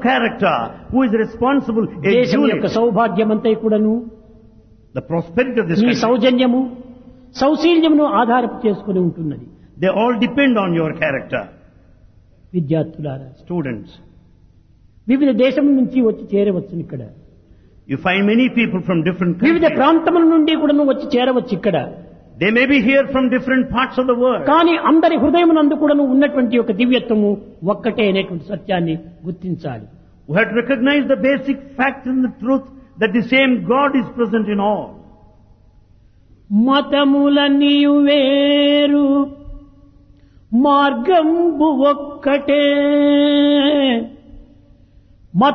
character who is responsible, a దేశం యొక్క unit. సౌభాగ్యమంతా కూడాను The prosperity of this నీ country, సౌజన్యము సౌశీల్యమును ఆధారపు చేసుకుని ఉంటున్నది they all depend on your character. విద్యార్థులారా Students, వివిధ దేశం నుంచి వచ్చి చేరవచ్చు ఇక్కడ you find many people from different వివిధ countries. ప్రాంతముల నుండి కూడా వచ్చి చేరవచ్చు ఇక్కడ They may be here from different parts of the world. కానీ అందరి హృదయమునందు కూడాను ఉన్నటువంటి ఒక దివ్యత్వము ఒక్కటే అనేటువంటి సత్యాన్ని గుర్తించాలి We have to recognize the basic fact and the truth that the same God is present in all. మతములన్నీ వేరు మార్గంబు ఒక్కటే